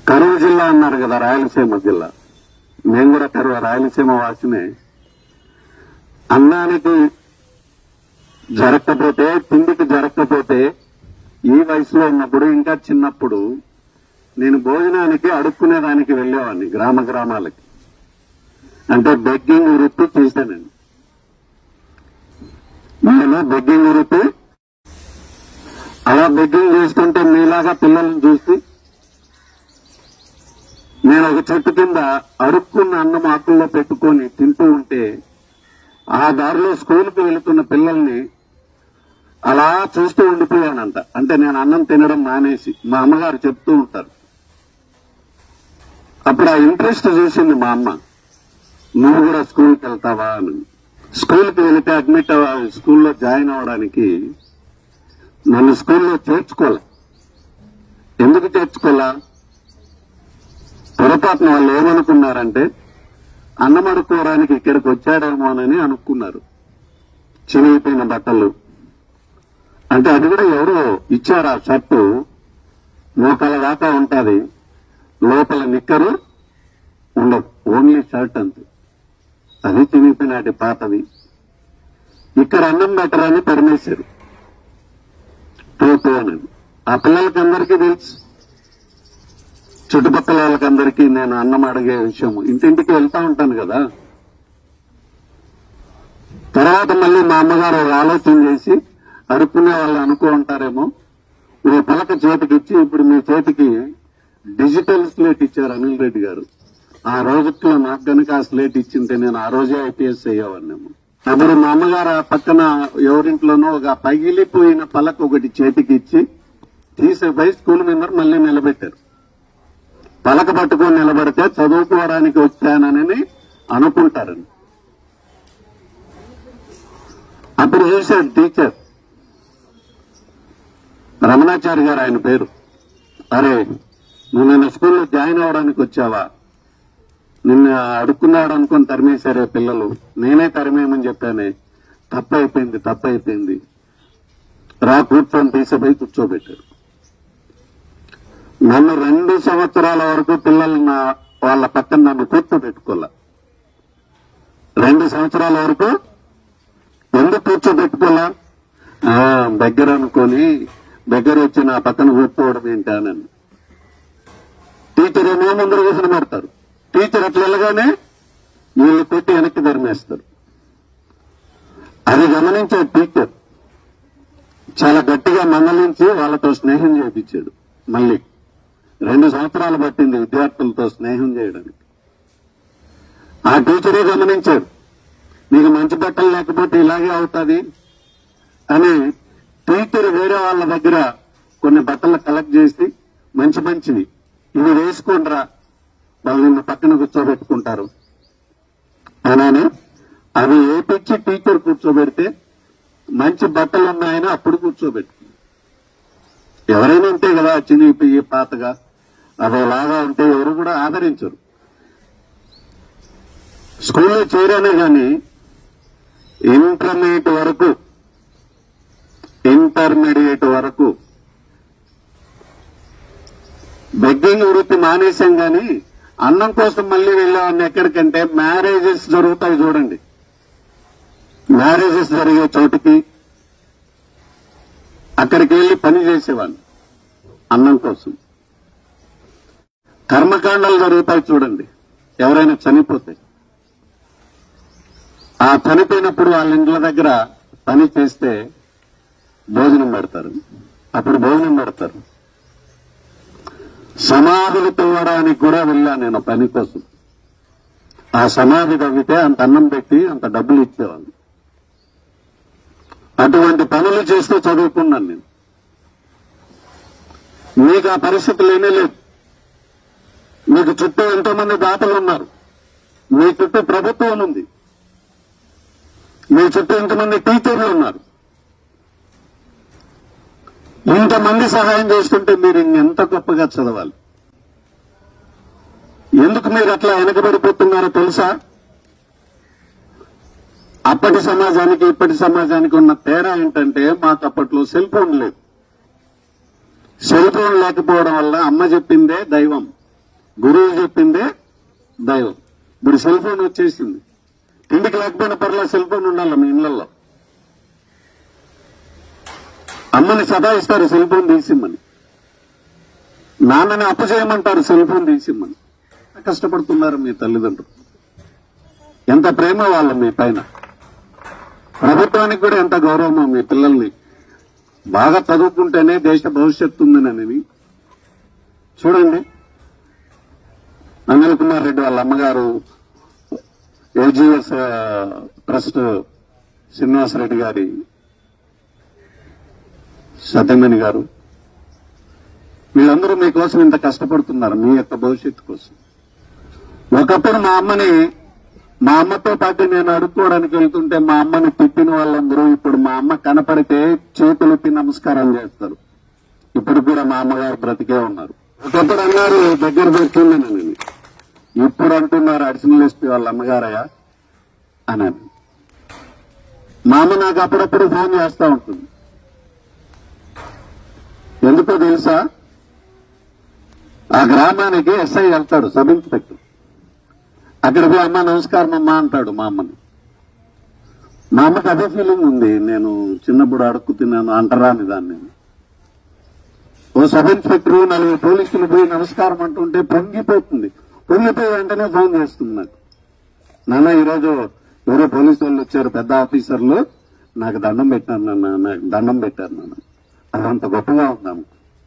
కరువు జిల్లా అన్నారు కదా రాయలసీమ జిల్లా మేము కూడా కరువు రాయలసీమ వాసినే అన్నానికి జరగకపోతే తిండికి జరగకపోతే ఈ వయసులో ఉన్నప్పుడు ఇంకా చిన్నప్పుడు నేను భోజనానికి అడుక్కునేదానికి వెళ్ళేవాడిని గ్రామ గ్రామాలకి అంటే బెగ్గింగ్ వృత్తి చేశానండి నేను బెగ్గింగ్ వృత్తి అలా బెగ్గింగ్ చేసుకుంటే మీలాగా పిల్లల్ని చూసి నేను ఒక చెట్టు కింద అడుక్కున్న అన్నం ఆకుల్లో పెట్టుకొని తింటూ ఉంటే ఆ దారిలో స్కూల్కి వెళుతున్న పిల్లల్ని అలా చూస్తూ ఉండిపోయానంట అంటే నేను అన్నం తినడం మానేసి మా అమ్మగారు చెప్తూ ఉంటారు అప్పుడు ఆ ఇంట్రెస్ట్ చూసింది మా అమ్మ నువ్వు కూడా స్కూల్కి వెళ్తావా అని స్కూల్కి వెళితే అడ్మిట్ అవ్వ స్కూల్లో జాయిన్ అవ్వడానికి నన్ను స్కూల్లో చేర్చుకోలే ఎందుకు చేర్చుకోలే పొరపాటున వాళ్ళు ఏమనుకున్నారంటే అన్నం అడుక్కోవడానికి ఇక్కడికి వచ్చాడేమోనని అనుకున్నారు చినిగిపోయిన బట్టలు అంటే అది కూడా ఎవరో ఇచ్చారు ఆ షర్టు మోకాల దాకా ఉంటది లోపల నిక్కరు ఉండదు ఓన్లీ షర్ట్ అంతే అది చినిగిపోయినాటి పాతది ఇక్కడ అన్నం పెట్టరని తరిమేశారు పోతూ అని ఆ పిల్లలకి అందరికీ తెలుసు చుట్టుపక్కల వాళ్ళకందరికీ నేను అన్నం అడిగే విషయం ఇంటింటికి వెళ్తా ఉంటాను కదా తర్వాత మళ్ళీ మా అమ్మగారు ఒక ఆలోచన చేసి అడుక్కునే వాళ్ళు అనుకో ఉంటారేమో ఈ పలక చేతికి ఇచ్చి ఇప్పుడు మీ చేతికి డిజిటల్ స్లేట్ ఇచ్చారు అనిల్ రెడ్డి గారు ఆ రోజుట్లో నాకు గనుక ఆ స్లేట్ ఇచ్చింటే నేను ఆ రోజే ఐపీఎస్ అయ్యేవాడినేమో అప్పుడు మా అమ్మగారు ఆ పక్కన ఎవరింట్లోనో ఒక పగిలిపోయిన పలక ఒకటి చేతికి ఇచ్చి తీసిపోయి స్కూల్ మీద మళ్ళీ నిలబెట్టారు పలక పట్టుకొని నిలబడితే చదువుకోవడానికి వచ్చానని అనుకుంటారని అప్పుడు చూశాడు టీచర్ రమణాచారి గారు ఆయన పేరు అరే నువ్వు నిన్న స్కూల్లో జాయిన్ అవడానికి వచ్చావా నిన్న అడుక్కున్నాడు అనుకుని తరిమేశారే పిల్లలు నేనే తరిమేయమని చెప్పానే తప్పైపోయింది తప్పైపోయింది రా కూర్చొని తీసిపోయి కూర్చోబెట్టారు నన్ను రెండు సంవత్సరాల వరకు పిల్లలు నా వాళ్ళ పక్కన నన్ను కూర్చోబెట్టుకోలే రెండు సంవత్సరాల వరకు ఎందుకు కూర్చోబెట్టుకోలే ఆ, దగ్గర అనుకొని దగ్గర వచ్చి నా పక్కన కూర్చోవడం ఏంటానని టీచర్ ఏమో ముందర కూర్చొని పెడతారు టీచర్ అట్లా వెళ్ళగానే వీళ్ళు కొట్టి వెనక్కి ధర్మేస్తారు అది గమనించే టీచర్ చాలా గట్టిగా మందలించి వాళ్ళతో స్నేహం చేయించాడు మళ్ళీ రెండు సంవత్సరాలు పట్టింది విద్యార్థులతో స్నేహం చేయడానికి ఆ టీచరే గమనించాడు నీకు మంచి బట్టలు లేకపోతే ఇలాగే అవుతుంది అని టీచర్ వేరే వాళ్ళ దగ్గర కొన్ని బట్టలు కలెక్ట్ చేసి మంచి మంచివి ఇవి వేసుకోండిరా వాళ్ళు నిన్ను పక్కన కూర్చోబెట్టుకుంటారు అనని అవి ఏపిచ్చి టీచర్ కూర్చోబెడితే మంచి బట్టలు ఉన్నాయని అప్పుడు కూర్చోబెట్టుకుంది ఎవరైనా ఉంటే కదా చినిగిపోయి పాతగా అదోలాగా ఉంటే ఎవరు కూడా ఆదరించరు స్కూల్లో చేరానే గాని ఇంటర్మీడియట్ వరకు ఇంటర్మీడియట్ వరకు బెగ్గింగ్ వృత్తి మానేశాం గాని అన్నం కోసం మళ్ళీ వెళ్ళామని ఎక్కడికంటే మ్యారేజెస్ జరుగుతాయి చూడండి మ్యారేజెస్ జరిగే చోటుకి అక్కడికి వెళ్లి పని చేసేవాడిని అన్నం కోసం కర్మకాండాలు జరుగుతాయి చూడండి ఎవరైనా చనిపోతే ఆ చనిపోయినప్పుడు వాళ్ళ ఇండ్ల దగ్గర పని చేస్తే భోజనం పెడతారు అప్పుడు భోజనం పెడతారు సమాధులు తవ్వడానికి కూడా వెళ్ళా నేను పని కోసం ఆ సమాధి తవ్వితే అంత అన్నం పెట్టి అంత డబ్బులు ఇచ్చేవాళ్ళు అటువంటి పనులు చేస్తూ చదువుకున్నాను నేను మీకు ఆ పరిస్థితి లేనే లేదు మీకు చుట్టూ ఎంతో మంది దాతలు ఉన్నారు మీ చుట్టూ ప్రభుత్వం ఉంది మీ చుట్టూ ఎంతమంది టీచర్లు ఉన్నారు ఇంతమంది సహాయం చేస్తుంటే మీరు ఇంకెంత గొప్పగా చదవాలి ఎందుకు మీరు అట్లా వెనకబడిపోతున్నారో తెలుసా అప్పటి సమాజానికి ఇప్పటి సమాజానికి ఉన్న తేడా ఏంటంటే మాకు అప్పట్లో సెల్ ఫోన్ లేదు సెల్ ఫోన్ లేకపోవడం వల్ల అమ్మ చెప్పిందే దైవం గురువు చెప్పిందే దైవం ఇప్పుడు సెల్ ఫోన్ వచ్చేసింది తిండికి లేకపోయినా పర్లేదు సెల్ ఫోన్ ఉండాలి మీ ఇళ్లలో అమ్మని సదాయిస్తారు సెల్ ఫోన్ తీసిమ్మని నాన్నని అప్పు చేయమంటారు సెల్ ఫోన్ తీసిమ్మని కష్టపడుతున్నారు మీ తల్లిదండ్రులు ఎంత ప్రేమ వాళ్ళ మీ పైన ప్రభుత్వానికి కూడా ఎంత గౌరవమో మీ పిల్లల్ని బాగా చదువుకుంటేనే దేశ భవిష్యత్తు ఉందనని చూడండి అనిల్ కుమార్ రెడ్డి వాళ్ళ అమ్మగారు ఏజీఎస్ ట్రస్ట్ శ్రీనివాసరెడ్డి గారి సత్యమణి గారు వీళ్ళందరూ మీకోసం ఇంత కష్టపడుతున్నారు మీ యొక్క భవిష్యత్తు కోసం ఒకప్పుడు మా అమ్మని మా అమ్మతో పాటు నేను అడుక్కోవడానికి వెళ్తుంటే మా అమ్మని తిట్టిన వాళ్ళందరూ ఇప్పుడు మా అమ్మ కనపడితే చేతులెత్తి నమస్కారం చేస్తారు ఇప్పుడు కూడా మా అమ్మగారు బ్రతికే ఉన్నారు ఒకప్పుడు అన్నారు దగ్గర పెట్టుకున్నానని ఇప్పుడు అంటున్నారు అడిషనల్ ఎస్పీ వాళ్ళ అమ్మగారయ్యా అని మా అమ్మ నాకు అప్పుడప్పుడు ఫోన్ చేస్తా ఉంటుంది ఎందుకో తెలుసా ఆ గ్రామానికి ఎస్ఐ వెళ్తాడు సబ్ ఇన్స్పెక్టర్ అక్కడ పోయి అమ్మ నమస్కారం అమ్మా అంటాడు మా అమ్మని మా అమ్మకి అదే ఫీలింగ్ ఉంది నేను చిన్నప్పుడు అడుక్కు తిన్నాను అంటరాని దాన్ని ఓ సబ్ ఇన్స్పెక్టర్ నలుగురు పోలీసులు పోయి నమస్కారం అంటుంటే పొంగిపోతుంది పొంగిపోయి వెంటనే ఫోన్ చేస్తుంది నాకు నాన్న ఈరోజు ఎవరో పోలీసు వాళ్ళు వచ్చారు పెద్ద ఆఫీసర్లు నాకు దండం పెట్టారు నాన్న నాకు దండం పెట్టారు నాన్న అదంత గొప్పగా ఉందాము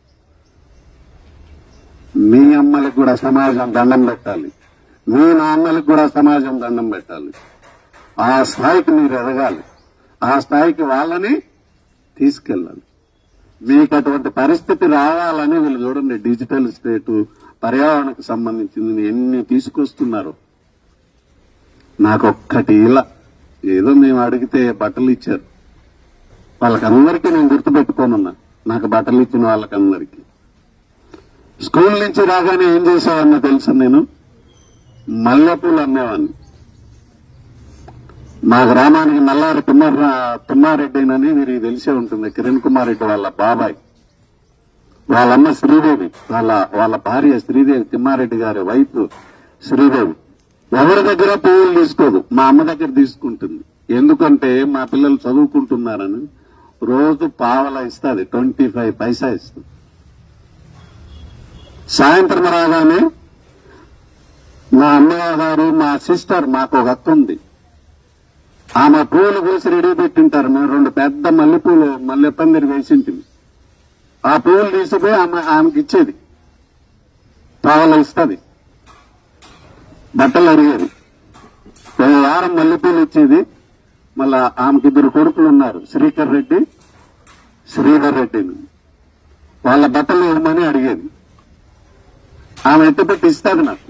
మీ అమ్మలకు కూడా సమాజం దండం పెట్టాలి మీ నాన్నలకు కూడా సమాజం దండం పెట్టాలి ఆ స్థాయికి మీరు ఎదగాలి ఆ స్థాయికి వాళ్ళని తీసుకెళ్ళాలి మీకు అటువంటి పరిస్థితి రావాలని వీళ్ళు చూడండి డిజిటల్ స్టేటు పర్యావరణకు సంబంధించింది ఎన్ని తీసుకొస్తున్నారు నాకొక్కటి ఇలా ఏదో మేము అడిగితే బట్టలు ఇచ్చారు వాళ్ళకందరికీ నేను గుర్తుపెట్టుకోనున్నా నాకు బట్టలు ఇచ్చిన వాళ్ళకందరికీ స్కూల్ నుంచి రాగానే ఏం చేసేవాడినో తెలుసా నేను మల్లెపూలు అమ్మేవాడిని మా గ్రామానికి నల్లారి తుమ్మార తుమ్మారెడ్డినని వీరికి తెలిసే ఉంటుంది కిరణ్ కుమార్ రెడ్డి వాళ్ళ బాబాయ్ వాళ్ళమ్మ శ్రీదేవి వాళ్ళ వాళ్ళ భార్య శ్రీదేవి తిమ్మారెడ్డి గారి వైఫ్ శ్రీదేవి ఎవరి దగ్గర పువ్వులు తీసుకోదు మా అమ్మ దగ్గర తీసుకుంటుంది ఎందుకంటే మా పిల్లలు చదువుకుంటున్నారని రోజు పావల ఇస్తుంది ట్వంటీ ఫైవ్ పైసా ఇస్తుంది సాయంత్రం రాగానే మా అమ్మయ్య గారు మా సిస్టర్ మాకు ఒక అక్క ఉంది ఆమె పూలు పూసి రెడీ పెట్టింటారు మేము రెండు పెద్ద మల్లెపూలు మల్లె పందిరి వేసింటివి ఆ పువ్వులు తీసిపోయి ఆమె ఆమెకి ఇచ్చేది పావల ఇస్తుంది బట్టలు అడిగేది ఒక వారం మల్లెపూలు ఇచ్చేది మళ్ళా ఆమెకి ఇద్దరు కొడుకులు ఉన్నారు శ్రీకర్ రెడ్డి శ్రీధర్ రెడ్డిని వాళ్ళ బట్టలు ఇవ్వమని అడిగేది ఆమె ఎత్తుపెట్టి ఇస్తుంది నాకు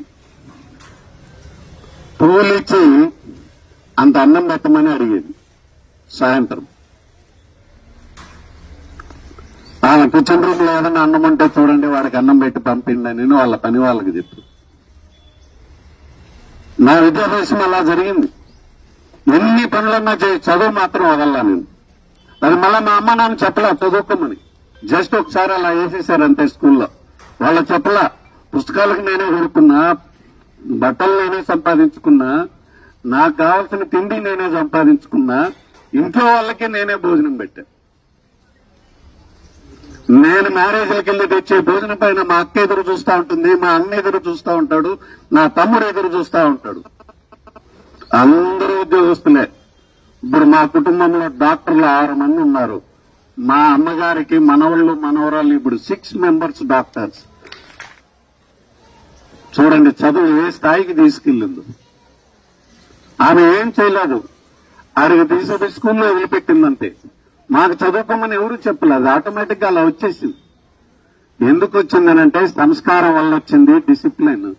పువ్వులు ఇచ్చి అంత అన్నం పెట్టమని అడిగేది సాయంత్రం ఆమె కిచెన్ రూమ్ లో ఏదైనా అన్నం ఉంటే చూడండి వాడికి అన్నం పెట్టి పంపిండి అని వాళ్ళ పని వాళ్ళకి చెప్పు నా విద్యాభ్యాసం అలా జరిగింది ఎన్ని పనులన్నా చేయి చదువు మాత్రం వదల్లా నేను అది మళ్ళీ మా అమ్మ నాన్న చెప్పలా చదువుకోమని జస్ట్ ఒకసారి అలా వేసేసారు అంతే స్కూల్లో వాళ్ళ చెప్పలా పుస్తకాలకు నేనే కొనుక్కున్నా బట్టలు నేనే సంపాదించుకున్నా నాకు కావాల్సిన తిండి నేనే సంపాదించుకున్నా ఇంట్లో వాళ్ళకి నేనే భోజనం పెట్టా నేను మ్యారేజ్లకు వెళ్ళి తెచ్చే భోజనం పైన మా అక్క ఎదురు చూస్తా ఉంటుంది మా అన్న ఎదురు చూస్తా ఉంటాడు నా తమ్ముడు ఎదురు చూస్తా ఉంటాడు అందరూ ఉద్యోగస్తులే ఇప్పుడు మా కుటుంబంలో డాక్టర్లు ఆరు మంది ఉన్నారు మా అమ్మగారికి మనవళ్ళు మనవరాళ్ళు ఇప్పుడు సిక్స్ మెంబర్స్ డాక్టర్స్ చూడండి చదువు ఏ స్థాయికి తీసుకెళ్ళింది ఆమె ఏం చేయలేదు ఆడికి తీసుకుపోయి స్కూల్లో వదిలిపెట్టిందంతే మాకు చదువుకోమని ఎవరు చెప్పలేదు ఆటోమేటిక్ గా అలా వచ్చేసింది ఎందుకు వచ్చిందనంటే సంస్కారం వల్ల వచ్చింది డిసిప్లిన్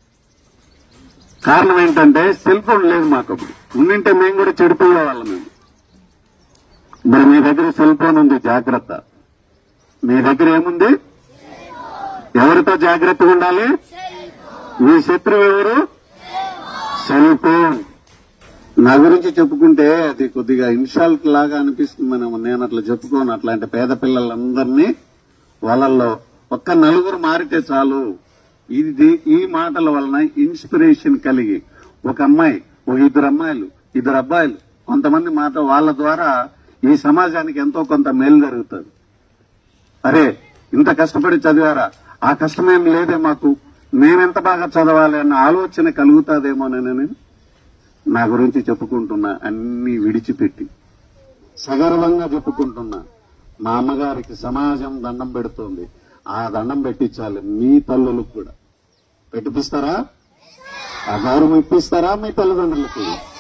కారణం ఏంటంటే సెల్ ఫోన్ లేదు మాకు అప్పుడు ఉండింటే మేము కూడా చెడిపోయే వాళ్ళం మేము ఇప్పుడు మీ దగ్గర సెల్ ఫోన్ ఉంది జాగ్రత్త మీ దగ్గర ఏముంది ఎవరితో జాగ్రత్తగా ఉండాలి మీ శత్రువు ఎవరు సెల్ ఫోన్ నా గురించి చెప్పుకుంటే అది కొద్దిగా ఇన్షాల్ట్ లాగా అనిపిస్తుంది మనం నేను అట్లా చెప్పుకోను అట్లాంటి పేద పిల్లలందరినీ వాళ్ళల్లో ఒక్క నలుగురు మారితే చాలు ఇది ఈ మాటల వలన ఇన్స్పిరేషన్ కలిగి ఒక అమ్మాయి ఒక ఇద్దరు అమ్మాయిలు ఇద్దరు అబ్బాయిలు కొంతమంది మాట వాళ్ళ ద్వారా ఈ సమాజానికి ఎంతో కొంత మేలు జరుగుతుంది అరే ఇంత కష్టపడి చదివారా ఆ కష్టమేం లేదే మాకు మేమెంత బాగా చదవాలి అన్న ఆలోచన కలుగుతాదేమోనని నేను నా గురించి చెప్పుకుంటున్నా అన్ని విడిచిపెట్టి సగర్వంగా చెప్పుకుంటున్నా మా అమ్మగారికి సమాజం దండం పెడుతోంది ఆ దండం పెట్టించాలి మీ తల్లులకు కూడా పెట్టిపిస్తారా ఆ గౌరవం ఇప్పిస్తారా మీ తల్లిదండ్రులకి